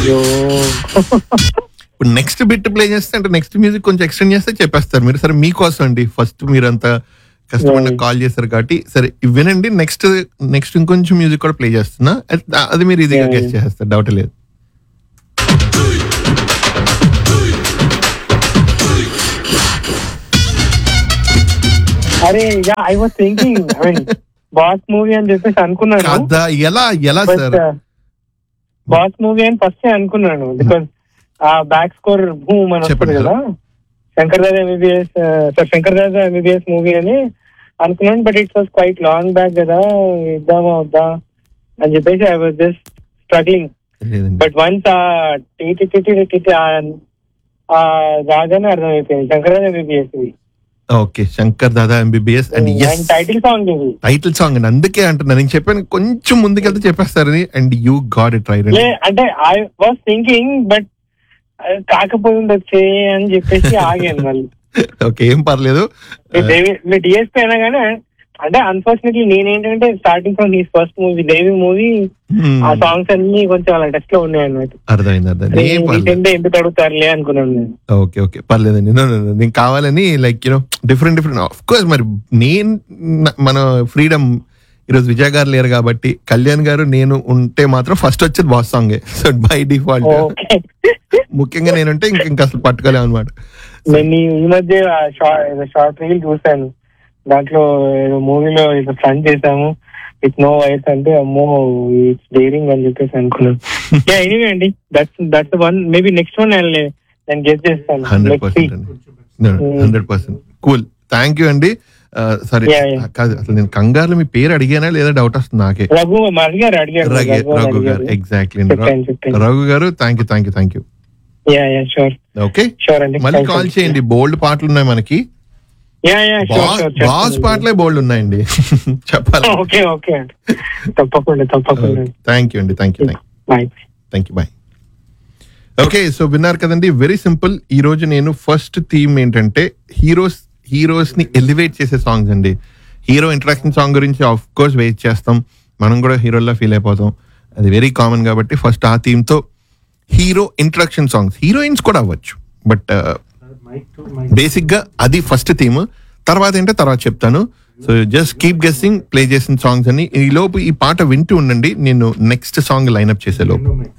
అయ్యో ఇప్పుడు next bit play చేస్తే అంటే నెక్స్ట్ మ్యూజిక్ కొంచెం ఎక్స్టెండ్ చేస్తే చెప్పేస్తారు మీరు సరే మీకోసం అండి ఫస్ట్ మీరు అంత కష్టపడి కాల్ చేశారు కాబట్టి సరే ఇవి వినండి నెక్స్ట్ నెక్స్ట్ ఇంకొంచెం మ్యూజిక్ కూడా ప్లే చేస్తున్నా అది- అది మీరు ఈజీగా Yeah. గెస్ట్ చేస్తారు డౌట్ లేదు అరే yeah I was thinking I mean Boss movie అని చెప్పేసి అనుకున్నాను కదా ఎలా ఎలా బట్ సార్ బాస్ మూవీ అని ఫస్ట్ అనుకున్నాను బికాస్ ఆ బ్యాక్ స్కోర్ భూమ్ అని వస్తుంది చెప్పండి కదా Shankar Dada MBBS sir Shankar Dada MBBS movie అని అనుకున్నాను but it's was quite long back కదా ఇద్దామా వద్దా అని చెప్పేసి ఐ వాజ్ జస్ట్ స్ట్రగ్లింగ్ లేదండి బట్ వన్స్ ఆ టీటీ టీటీ టీటీ ఆ రాగానే అర్థమైపోయింది Shankar Dada MBBS okay Shankar Dada MBBS and yes title song ఇది టైటిల్ సాంగ్ అండి అందుకే అంటున్నాను నేను చెప్పాను కొంచెం ముందుకెళ్తే చెప్పేస్తారని and you got it right లే అంటే ఐ వాస్ థింకింగ్ బట్ కాకపోయి ఉండొచ్చే అని చెప్పేసి ఆగాను మళ్ళీ ఓకే ఏం పర్లేదు మీ దేవి మీ డిఎస్పీ అయినా కానీ అంటే అన్ఫార్చునేట్లీ నేనేంటంటే starting from his first movie Devi movie Hmm. ఆ సాంగ్స్ అన్ని కొంచెం అలా టెస్ట్ లో ఉన్నాయి అన్నమాట అర్థమైంది అర్థమైంది ఏం పర్లేదు రీసెంట్ ఎందుకు అడుగుతారులే అనుకున్నాను నేను ఓకే ఓకే పర్లేదండి No, no, no. నేను కావాలని like you know different different of course మరి నేను న- మన ఫ్రీడమ్ ఈరోజు విజయ్ గారు లేరు కాబట్టి కళ్యాణ్ గారు నేను ఉంటే మాత్రం ఫస్ట్ వచ్చేది బాస్ సాంగే సో బై డిఫాల్ట్ ఓకే ముఖ్యంగా నేనుంటే ఇంక ఇంకా అసలు పట్టుకోలేము అనమాట నేను ఈ- ఈ మధ్య షార్ట్ రీల్ చూసాను దాంట్లో ఏదో మూవీలో ఏదో ఫన్ చేసాము ఇట్ నో వైస్ అంటే అమ్మో ఇట్స్ డేరింగ్ అని చెప్పేసి అనుకున్నాను యా ఎనీవే అండి that's that's one maybe next one నేను నేను గెస్ట్ చేస్తాను హండ్రెడ్ Let's see. పర్సెంట్ అండి hundred percent cool thank you అండి సారీ Yeah, yeah. కాదు అసలు నేను కంగారులో మీ పేరు అడిగానా లేదా డౌట్ వస్తుంది నాకే రఘు మా అడిగారు అడిగారు రఘు రఘు అని రఘు గారు అడిగారు. ఎగ్జాక్ట్లీ చెప్పాను చెప్పాను రఘు గారు thank you thank you thank you yeah yeah sure okay sure అండి మళ్ళీ కాల్ చేయండి బోల్డ్ పాటలు ఉన్నాయి మనకి yeah yeah sure sure boss పాటలే బోల్డ్ ఉన్నాయండి చెప్పాలి ఓకే ఓకే అండి తప్పకుండా తప్పకుండా థ్యాంక్ యూ అండి thank you thank bye thank you bye okay so విన్నారు కదండి వెరీ సింపుల్ ఈ రోజు నేను ఫస్ట్ థీమ్ ఏంటంటే హీరోస్ హీరోస్ ని ఎలివేట్ చేసే సాంగ్స్ అండి హీరో ఇంట్రడక్షన్ సాంగ్ గురించి ఆఫ్ కోర్స్ వెయిట్ చేస్తాం మనం కూడా హీరోలా ఫీల్ అయిపోతాం అది వెరీ కామన్ కాబట్టి ఫస్ట్ ఆ థీమ్ తో హీరో ఇంట్రడక్షన్ సాంగ్స్ హీరోయిన్స్ కూడా అవ్వచ్చు బట్ బేసిక్ గా అది ఫస్ట్ థీమ్ తర్వాత ఏంటో తర్వాత చెప్తాను so just keep guessing play చేసిన సాంగ్స్ అని ఈ లోపు ఈ పాట వింటూ ఉండండి నేను నెక్స్ట్ సాంగ్ లైన్అప్ చేసే లోపు